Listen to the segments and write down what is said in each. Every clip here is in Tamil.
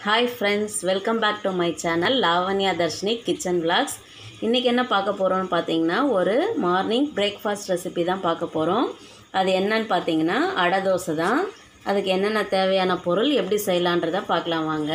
hi friends welcome back to my channel Lavanya Dharshini kitchen vlogs இன்றைக்கி என்ன பார்க்க போகிறோம்னு பார்த்தீங்கன்னா ஒரு மார்னிங் பிரேக்ஃபாஸ்ட் ரெசிபி தான் பார்க்க போகிறோம் அது என்னன்னு பார்த்தீங்கன்னா அடை தோசை தான் அதுக்கு என்னென்ன தேவையான பொருள் எப்படி செய்யலான்றதை பார்க்கலாம் வாங்க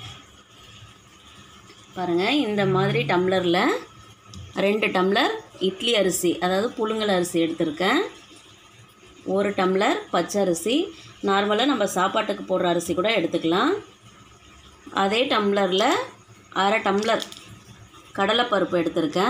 பாருங்கள் இந்த மாதிரி டம்ளரில் ரெண்டு டம்ளர் இட்லி அரிசி அதாவது புழுங்கல் அரிசி எடுத்திருக்கேன் ஒரு டம்ளர் பச்சை அரிசி நார்மலாக நம்ம சாப்பாட்டுக்கு போடுற அரிசி கூட எடுத்துக்கலாம் அதே டம்ளரில் அரை டம்ளர் கடலைப்பருப்பு எடுத்திருக்கேன்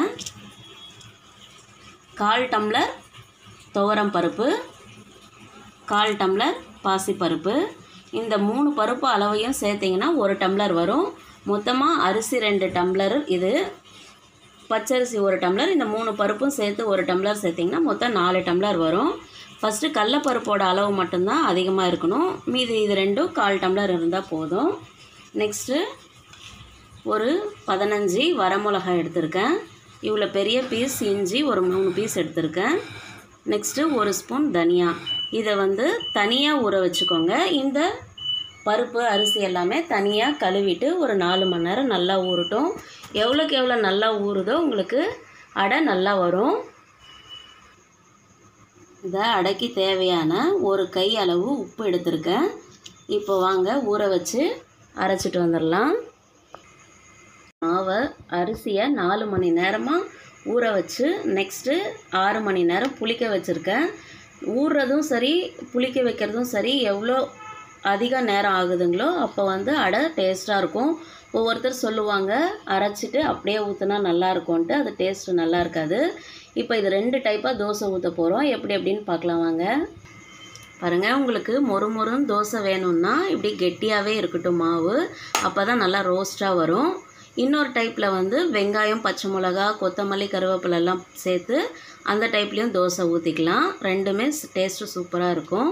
கால் டம்ளர் துவரம் பருப்பு கால் டம்ளர் பாசிப்பருப்பு இந்த மூணு பருப்பு அளவையும் சேர்த்திங்கன்னா ஒரு டம்ளர் வரும் மொத்தமாக அரிசி ரெண்டு டம்ளர் இது பச்சரிசி ஒரு டம்ளர் இந்த மூணு பருப்பும் சேர்த்து ஒரு டம்ளர் சேர்த்திங்கன்னா மொத்தம் நாலு டம்ளர் வரும் ஃபஸ்ட்டு கடலப்பருப்போட அளவு மட்டும்தான் அதிகமாக இருக்கணும் மீதி இது ரெண்டும் கால் டம்ளர் இருந்தால் போதும் நெக்ஸ்ட்டு ஒரு பதினஞ்சு வரமிளகாய் எடுத்திருக்கேன் இவ்வளோ பெரிய பீஸ் இஞ்சி ஒரு மூணு பீஸ் எடுத்திருக்கேன் நெக்ஸ்ட்டு ஒரு ஸ்பூன் தனியா இதை வந்து தனியாக ஊற வச்சுக்கோங்க இந்த பருப்பு அரிசி எல்லாமே தனியாக கழுவிட்டு ஒரு நாலு மணி நேரம் நல்லா ஊறட்டும் எவ்வளோக்கு எவ்வளோ நல்லா ஊறுதோ உங்களுக்கு அடை நல்லா வரும் இதை அடைக்கு தேவையான ஒரு கை அளவு உப்பு எடுத்திருக்கேன் இப்போ வாங்க ஊற வச்சு அரைச்சிட்டு வந்துடலாம் மாவை அரிசியை நாலு மணி நேரமாக ஊற வச்சு நெக்ஸ்ட்டு ஆறு மணி நேரம் புளிக்க வச்சுருக்கேன் ஊறுறதும் சரி புளிக்க வைக்கிறதும் சரி எவ்வளோ அதிக நேரம் ஆகுதுங்களோ அப்போ வந்து அடை டேஸ்ட்டாக இருக்கும் ஒவ்வொருத்தர் சொல்லுவாங்க அரைச்சிட்டு அப்படியே ஊற்றுனா நல்லா இருக்கும்ன்ட்டு அது டேஸ்ட்டு நல்லா இருக்காது இப்போ இது ரெண்டு டைப்பாக தோசை ஊற்ற போகிறோம் எப்படி எப்படின்னு பார்க்கலாம் வாங்க பாருங்கள் உங்களுக்கு மொறு மொறுன்னு தோசை வேணும்னா இப்படி கெட்டியாகவே இருக்கட்டும் மாவு அப்போ தான் நல்லா ரோஸ்ட்டாக வரும் இன்னொரு டைப்பில் வந்து வெங்காயம் பச்சை மிளகா கொத்தமல்லி கருவேப்பிலெல்லாம் சேர்த்து அந்த டைப்லேயும் தோசை ஊற்றிக்கலாம் ரெண்டுமே டேஸ்ட்டு சூப்பராக இருக்கும்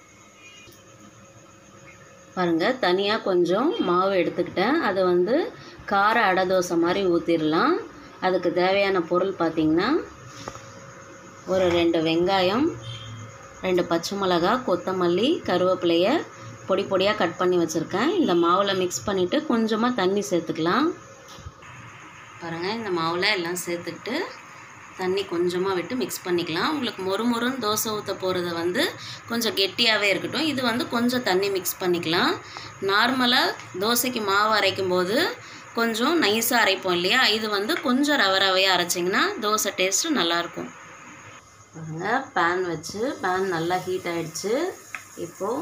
பாருங்கள் தனியாக கொஞ்சம் மாவு எடுத்துக்கிட்டேன் அதை வந்து கார அடை தோசை மாதிரி ஊற்றிடலாம் அதுக்கு தேவையான பொருள் பார்த்திங்கன்னா ஒரு ரெண்டு வெங்காயம் ரெண்டு பச்சை மிளகா கொத்தமல்லி கருவேப்பிலையை பொடி பொடியாக கட் பண்ணி வச்சுருக்கேன் இந்த மாவில் மிக்ஸ் பண்ணிவிட்டு கொஞ்சமாக தண்ணி சேர்த்துக்கலாம் பாருங்கள் இந்த மாவில் எல்லாம் சேர்த்துக்கிட்டு தண்ணி கொஞ்சமாக விட்டு மிக்ஸ் பண்ணிக்கலாம் உங்களுக்கு மொறு மொறுன்னு தோசை ஊற்ற போகிறத வந்து கொஞ்சம் கெட்டியாகவே இருக்கட்டும் இது வந்து கொஞ்சம் தண்ணி மிக்ஸ் பண்ணிக்கலாம் நார்மலாக தோசைக்கு மாவு அரைக்கும் போது கொஞ்சம் நைஸாக அரைப்போம் இல்லையா இது வந்து கொஞ்சம் ரவ ரவையாக அரைச்சிங்கன்னா தோசை டேஸ்ட்டு நல்லாயிருக்கும் பாருங்கள் பேன் வச்சு பேன் நல்லா ஹீட் ஆகிடுச்சு இப்போது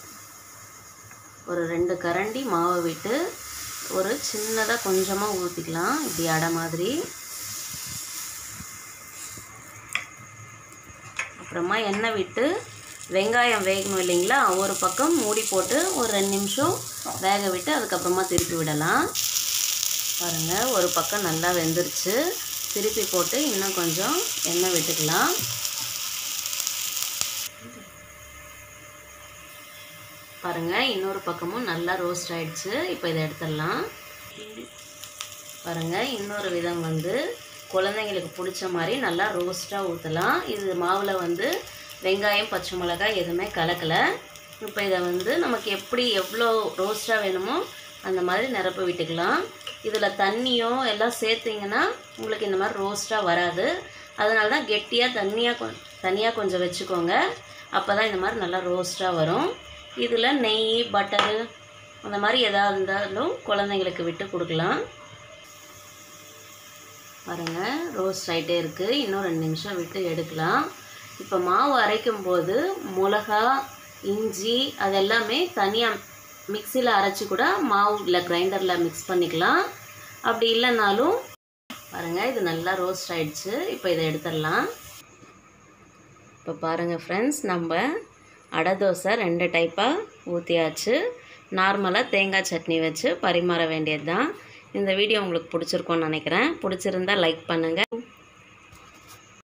ஒரு ரெண்டு கரண்டி மாவை விட்டு ஒரு சின்னதாக கொஞ்சமாக ஊற்றிக்கலாம் இப்படி அடை மாதிரி அப்புறமா எண்ணெய் விட்டு வெங்காயம் வேகணும் இல்லைங்களா ஒரு பக்கம் மூடி போட்டு ஒரு ரெண்டு நிமிஷம் வேக விட்டு அதுக்கப்புறமா திருப்பி விடலாம் பாருங்கள் ஒரு பக்கம் நல்லா வெந்துருச்சு திருப்பி போட்டு இன்னும் கொஞ்சம் எண்ணெய் விட்டுக்கலாம் பாருங்கள் இன்னொரு பக்கமும் நல்லா ரோஸ்ட் ஆகிடுச்சு இப்போ இதை எடுத்துடலாம் பாருங்கள் இன்னொரு விதம் வந்து குழந்தைங்களுக்கு பிடிச்ச மாதிரி நல்லா ரோஸ்ட்டாக ஊற்றலாம் இது மாவில் வந்து வெங்காயம் பச்சை மிளகாய் எதுவுமே கலக்கலை இப்போ இதை வந்து நமக்கு எப்படி எவ்வளோ ரோஸ்ட்டாக வேணுமோ அந்த மாதிரி நிரப்ப விட்டுக்கலாம் இதில் தண்ணியோ எல்லாம் சேர்த்திங்கன்னா உங்களுக்கு இந்த மாதிரி ரோஸ்ட்டாக வராது அதனால தான் கெட்டியாக தண்ணியாக கொ தனியாக கொஞ்சம் வச்சுக்கோங்க அப்போ தான் இந்த மாதிரி நல்லா ரோஸ்ட்டாக வரும் இதில் நெய் பட்டரு அந்த மாதிரி எதாவது இருந்தாலும் குழந்தைங்களுக்கு விட்டு கொடுக்கலாம் பாருங்கள் ரோஸ்ட் ஆகிட்டே இருக்குது இன்னும் ரெண்டு நிமிஷம் விட்டு எடுக்கலாம் இப்போ மாவு அரைக்கும் போது மிளகா இஞ்சி அதெல்லாமே தனியாக மிக்சியில் அரைச்சி கூட மாவு இல்லை கிரைண்டரில் மிக்ஸ் பண்ணிக்கலாம் அப்படி இல்லைனாலும் பாருங்கள் இது நல்லா ரோஸ்ட் ஆகிடுச்சு இப்போ இதை எடுத்துடலாம் இப்போ பாருங்கள் ஃப்ரெண்ட்ஸ் நம்ம அடை தோசை ரெண்டு டைப்பாக ஊற்றியாச்சு நார்மலாக தேங்காய் சட்னி வச்சு பரிமாற வேண்டியது தான் இந்த வீடியோ உங்களுக்கு பிடிச்சிருக்கோன்னு நினைக்கிறேன் பிடிச்சிருந்தா லைக் பண்ணுங்கள்